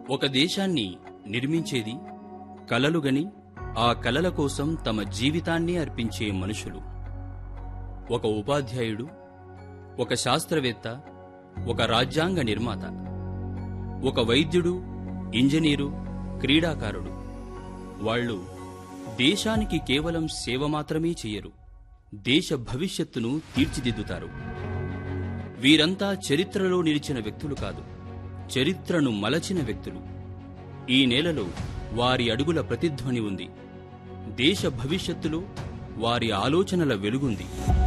ఒక దేశాన్ని నిర్మించేది కలలుగని ఆ కలల కోసం తమ జీవితాన్ని అర్పించే మనుషులు ఒక ఉపాధ్యాయుడు ఒక శాస్త్రవేత్త ఒక రాజ్యాంగ నిర్మాత ఒక వైద్యుడు ఇంజనీరు క్రీడాకారుడు వాళ్ళు దేశానికి కేవలం సేవ మాత్రమే చెయ్యరు దేశ భవిష్యత్తును తీర్చిదిద్దుతారు వీరంతా చరిత్రలో నిలిచిన వ్యక్తులు కాదు చరిత్రను మలచిన వ్యక్తులు ఈ నేలలో వారి అడుగుల ప్రతిధ్వని ఉంది దేశ భవిష్యత్తులో వారి ఆలోచనల వెలుగుంది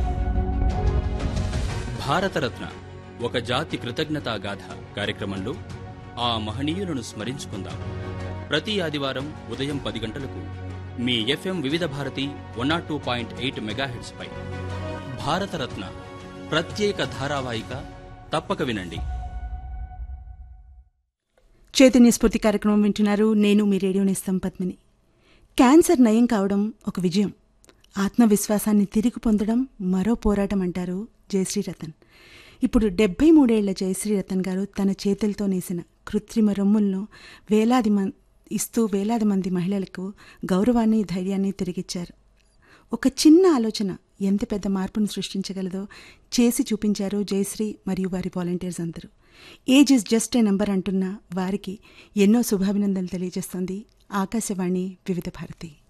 భారతరత్న ఒక జాతి కృతజ్ఞతా గాథ కార్యక్రమంలో ఆ మహనీయులను స్మరించుకుందాం ప్రతి ఆదివారం ఉదయం పది గంటలకు మీ FM Vividh Bharati one naught two point eight megahertz పై భారతరత్న ప్రత్యేక ధారావాహిక తప్పక వినండి చైతన్య స్ఫూర్తి కార్యక్రమం వింటున్నారు నేను మీ రేడియో నేస్తం పద్మిని క్యాన్సర్ నయం కావడం ఒక విజయం ఆత్మవిశ్వాసాన్ని తిరిగి పొందడం మరో పోరాటం అంటారు జయశ్రీ రతన్ ఇప్పుడు డెబ్బై మూడేళ్ల జయశ్రీ రతన్ గారు తన చేతులతో నేసిన కృత్రిమ రొమ్ములను వేలాది మం ఇస్తూ వేలాది మంది మహిళలకు గౌరవాన్ని ధైర్యాన్ని తిరిగిచ్చారు ఒక చిన్న ఆలోచన ఎంత పెద్ద మార్పును సృష్టించగలదో చేసి చూపించారు జయశ్రీ మరియు వారి వాలంటీర్స్ అందరూ age is just a number అంటున్న వారికి ఎన్నో శుభాభినందనలు తెలియజేస్తోంది ఆకాశవాణి వివిధ భారతి